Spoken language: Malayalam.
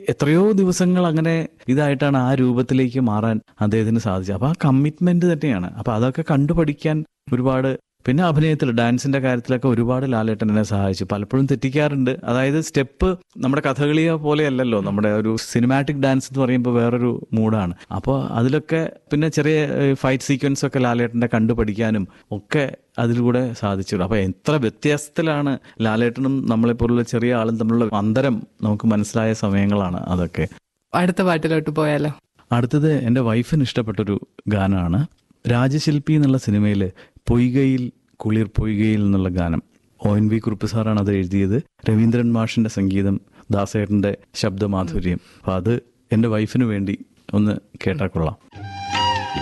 എത്രയോ ദിവസങ്ങൾ അങ്ങനെ ഇതായിട്ടാണ് ആ രൂപത്തിലേക്ക് മാറാൻ അദ്ദേഹത്തിന് സാധിച്ചത് അപ്പൊ ആ കമ്മിറ്റ്മെന്റ് തന്നെയാണ് അപ്പൊ അതൊക്കെ കണ്ടുപഠിക്കാൻ ഒരുപാട് പിന്നെ അഭിനയത്തിൽ ഡാൻസിന്റെ കാര്യത്തിലൊക്കെ ഒരുപാട് ലാലേട്ടൻ എന്നെ സഹായിച്ചു പലപ്പോഴും തെറ്റിക്കാറുണ്ട് അതായത് സ്റ്റെപ്പ് നമ്മുടെ കഥകളിയെ പോലെയല്ലല്ലോ നമ്മുടെ ഒരു സിനിമാറ്റിക് ഡാൻസ് എന്ന് പറയുമ്പോൾ വേറൊരു മൂഡാണ് അപ്പോൾ അതിലൊക്കെ പിന്നെ ചെറിയ ഫൈറ്റ് സീക്വൻസ് ഒക്കെ ലാലേട്ടന്റെ കണ്ടുപഠിക്കാനും ഒക്കെ അതിലൂടെ സാധിച്ചു അപ്പൊ എത്ര വ്യത്യാസത്തിലാണ് ലാലേട്ടനും നമ്മളെപ്പോലുള്ള ചെറിയ ആളും തമ്മിലുള്ള അന്തരം നമുക്ക് മനസ്സിലായ സമയങ്ങളാണ് അതൊക്കെ അടുത്ത പാട്ടിലോട്ട് പോയാലോ അടുത്തത് എൻ്റെ വൈഫിന് ഇഷ്ടപ്പെട്ടൊരു ഗാനമാണ് രാജശില്പി എന്നുള്ള സിനിമയിൽ പൊയ്കയിൽ കുളിർ പൊയ്കയിൽ എന്നുള്ള ഗാനം ഒ എൻ വി കുറുപ്പ് സാറാണ് അത് എഴുതിയത് രവീന്ദ്രൻ മാഷിന്റെ സംഗീതം ദാസേട്ടന്റെ ശബ്ദമാധുര്യം അപ്പൊ അത് എൻ്റെ വൈഫിന് വേണ്ടി ഒന്ന് കേട്ടാൽ കൊള്ളാം